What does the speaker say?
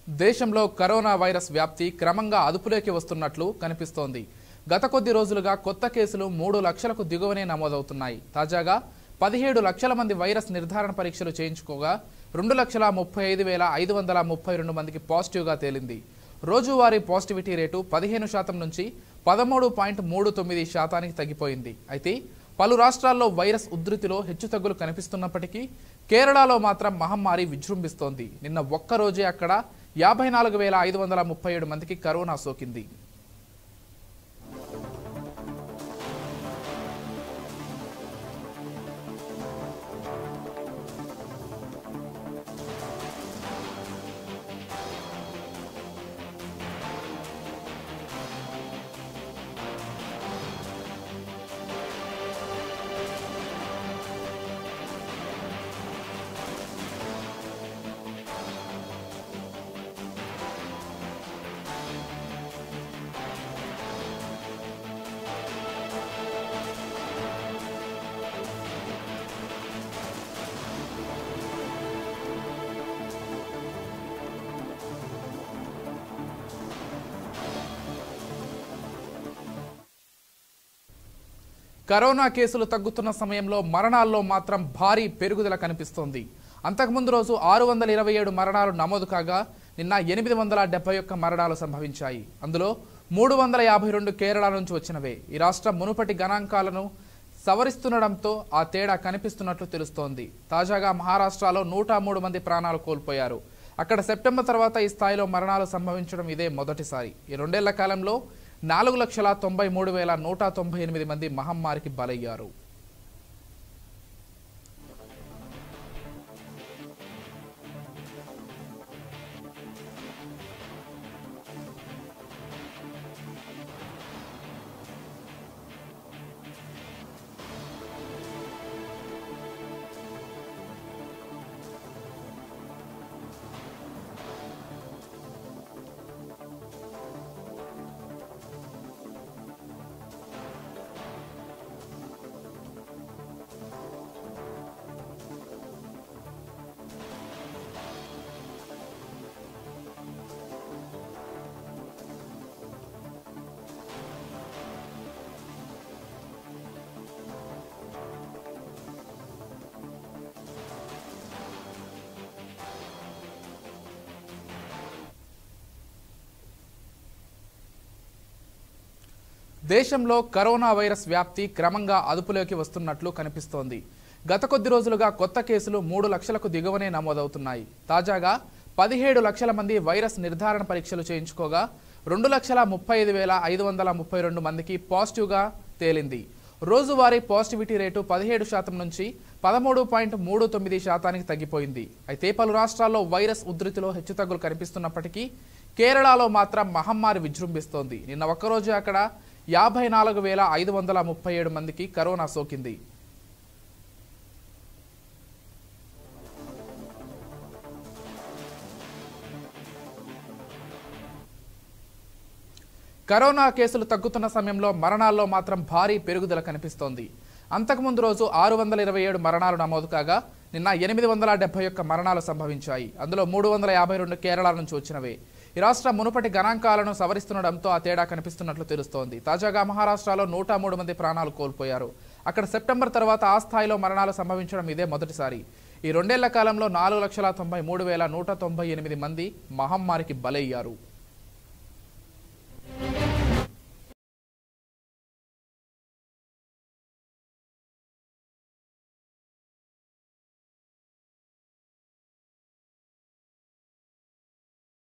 దేశంలో corona virus వ్యాప్తి క్రమంగా అదుపులోకి వస్తున్నట్లు కనిపిస్తోంది గత కొద్ది రోజులుగా కొత్త కేసులు మూడు లక్షలకు దిగువనే నమోదవుతున్నాయి తాజాగా పదిహేడు లక్షల మంది వైరస్ నిర్ధారణ పరీక్షలు చేయించుకోగా రెండు లక్షల ముప్పై ఐదు వేల ఐదు వందల ముప్పై రెండు మందికి పాజిటివ్గా తేలింది రోజువారీ పాజిటివిటీ రేటు పదిహేను శాతం నుంచి పదమూడు పాయింట్ మూడు తొమ్మిది శాతానికి తగ్గిపోయింది అయితే పలు రాష్ట్రాల్లో వైరస్ ఉధృతిలో హెచ్చుతగ్గులు కనిపిస్తున్నప్పటికీ కేరళలో మాత్రం మహమ్మారి విజృంభిస్తోంది నిన్న ఒక్క రోజే అక్కడ యాభై నాలుగు వేల ఐదు వందల ముప్పై ఏడు మందికి కరోనా సోకింది కరోనా కేసులు తగ్గుతున్న సమయంలో మరణాల్లో మాత్రం భారీ పెరుగుదల కనిపిస్తోంది అంతకుముందు రోజు ఆరు వందల ఇరవై ఏడు మరణాలు నమోదు కాగా నిన్న ఎనిమిది వందల డెబ్బై ఒక్క మరణాలు సంభవించాయి అందులో మూడు వందల యాభై రెండు కేరళ నుంచి వచ్చినవే ఈ రాష్ట్రం మునుపటి గణాంకాలను సవరిస్తుండడంతో ఆ తేడా కనిపిస్తున్నట్లు తెలుస్తోంది తాజాగా మహారాష్ట్రలో నూట మూడు మంది ప్రాణాలు కోల్పోయారు అక్కడ సెప్టెంబర్ తర్వాత ఈ స్థాయిలో మరణాలు సంభవించడం ఇదే మొదటిసారి ఈ రెండేళ్ల కాలంలో నాలుగు లక్షల తొంభై మూడు వేల నూట తొంభై ఎనిమిది మంది మహమ్మారికి బలయ్యారు దేశంలో కరోనా వైరస్ వ్యాప్తి క్రమంగా అదుపులోకి వస్తున్నట్లు కనిపిస్తోంది గత కొద్ది రోజులుగా కొత్త కేసులు మూడు లక్షలకు దిగువనే నమోదవుతున్నాయి తాజాగా పదిహేడు లక్షల మంది వైరస్ నిర్ధారణ పరీక్షలు చేయించుకోగా రెండు లక్షల ముప్పై ఐదు వేల ఐదు వందల ముప్పై రెండు మందికి పాజిటివ్గా తేలింది రోజువారీ పాజిటివిటీ రేటు పదిహేడు శాతం నుంచి పదమూడు పాయింట్ మూడు తొమ్మిది శాతానికి తగ్గిపోయింది అయితే పలు రాష్ట్రాల్లో వైరస్ ఉధృతిలో హెచ్చుతగ్గులు కనిపిస్తున్నప్పటికీ కేరళలో మాత్రం మహమ్మారి విజృంభిస్తోంది నిన్న ఒక్కరోజు అక్కడ యాభై నాలుగు వేల ఐదు వందల ముప్పై ఏడు మందికి కరోనా సోకింది కరోనా కేసులు తగ్గుతున్న సమయంలో మరణాల్లో మాత్రం భారీ పెరుగుదల కనిపిస్తోంది అంతకుముందు రోజు ఆరు వందల ఇరవై ఏడు మరణాలు నమోదు కాగా నిన్న ఎనిమిది వందల డెబ్బై ఒక్క మరణాలు సంభవించాయి అందులో మూడు వందల యాభై రెండు కేరళ నుంచి వచ్చినవే ఈ రాష్ట్రం మునుపటి గణాంకాలను సవరిస్తుండడంతో ఆ తేడా కనిపిస్తున్నట్లు తెలుస్తోంది తాజాగా మహారాష్ట్రలో నూట మూడు మంది ప్రాణాలు కోల్పోయారు అక్కడ సెప్టెంబర్ తర్వాత ఆ స్థాయిలో మరణాలు సంభవించడం ఇదే మొదటిసారి ఈ రెండేళ్ల కాలంలో నాలుగు లక్షల తొంభై మూడు వేల నూట తొంభై ఎనిమిది మంది మహమ్మారికి బలయ్యారు